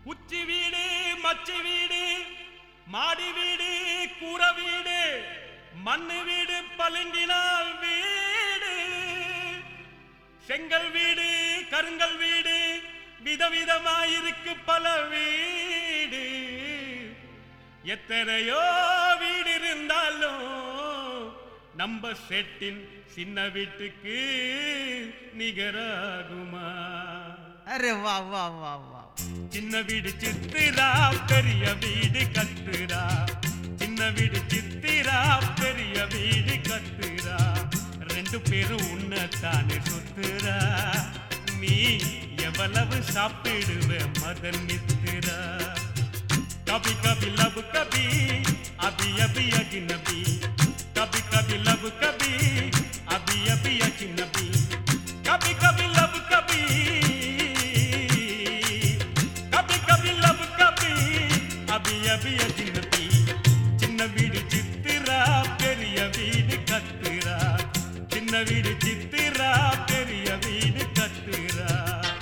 உச்சி வீடு மச்சி வீடு மாடி வீடு கூரை வீடு மண்ணு வீடு பளிங்கினால் வீடு செங்கல் வீடு கருங்கல் வீடு விதவிதமாயிருக்கு பல வீடு எத்தனையோ வீடு இருந்தாலும் நம்ம செட்டின் சின்ன வீட்டுக்கு நிகராகுமா அரே வா வா வா வா சின்ன வீடு சித்திரா பெரிய வீடு கத்துரா சின்ன வீடு சித்திரா பெரிய வீடு கத்துரா ரெண்டு பேரும் உன்னத்தானே சுத்துரா நீ எவ்வளவு சாப்பிடுவ மதன் மித்திரா कभी कभी लब कभी अभी अभी अजनबी कभी कभी लब कभी अभी अभी अजनबी कभी कभी लब कभी कभी कभी लब कभी अभी अभी अजनबी சின்ன வீடு சித்திரா பெரிய வீடு கத்துரா சின்ன வீடு சித்திரா பெரிய வீடு கத்துரா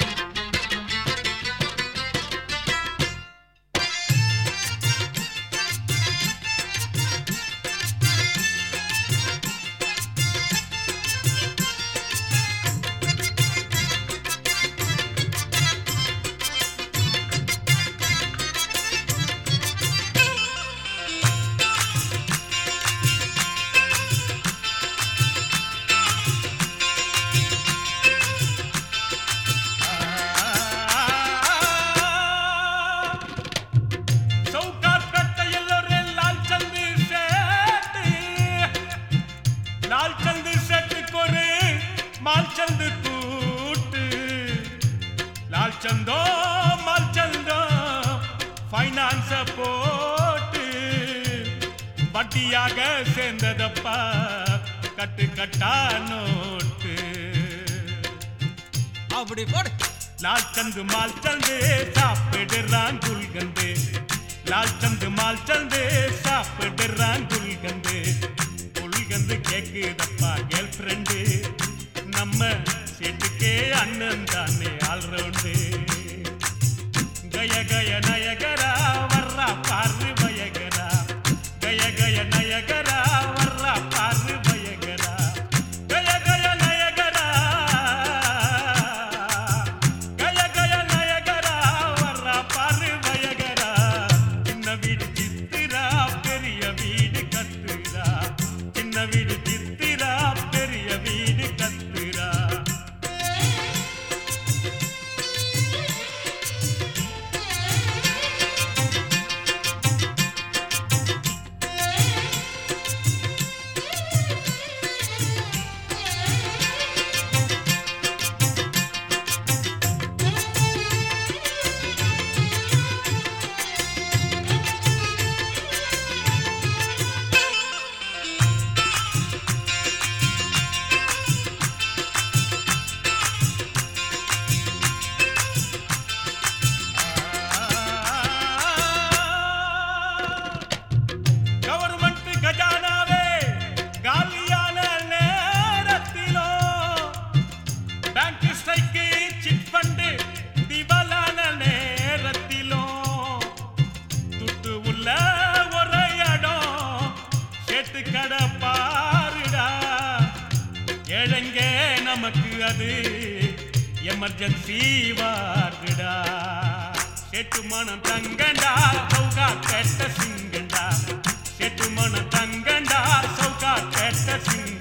चौकार करता येलो रे लालचंद सेठ लालचंद सेठ को रे मालचंद कूट लालचंदो मालचंदो ஃபைனான்ஸ போட்டு வட்டியாக சேர்ந்ததப்பா கட்டு கட்டா நோட்டு அப்படி போடு லால் சந்து மால் சந்து சாப்பிடுறான் குல்கந்து லால் சந்து மால் சந்து சாப்பிடுறான் குல்கந்து குல்கந்து கேக்குதப்பா கேர்ள் ஃப்ரெண்டு நம்ம செட்டுக்கே அண்ணன் தானே ஆல்ரவுண்டு கய கய நயகரா வர்றா பாரு பயகரா கய கய நயகரா வர்றா பாரு பயகரா கய கய நயகரா கய கய நயகரா வர்றா பாரு பயகரா சின்ன வீடு சித்திரா பெரிய வீடு கத்துரா சின்ன வீடு சித்திரா பெரிய வீடு கத்துரா கவர்மெண்ட் கஜானாவே காலியான நேரத்திலோ பேங்க் ஸ்ட்ரைக்கு சிட் ஃபண்டு திவாலான நேரத்திலோ துட்டு உள்ள ஒரு இடம் சேட்டு கடை பாருடா ஏழைங்க நமக்கு அது எமர்ஜென்சி வார்டுடா செட்டு மனம் தங்கண்டா சௌகா கெட்ட சிங்கண்டா செட்டு மனம் தங்கண்டா சௌகா கெட்ட சிங்க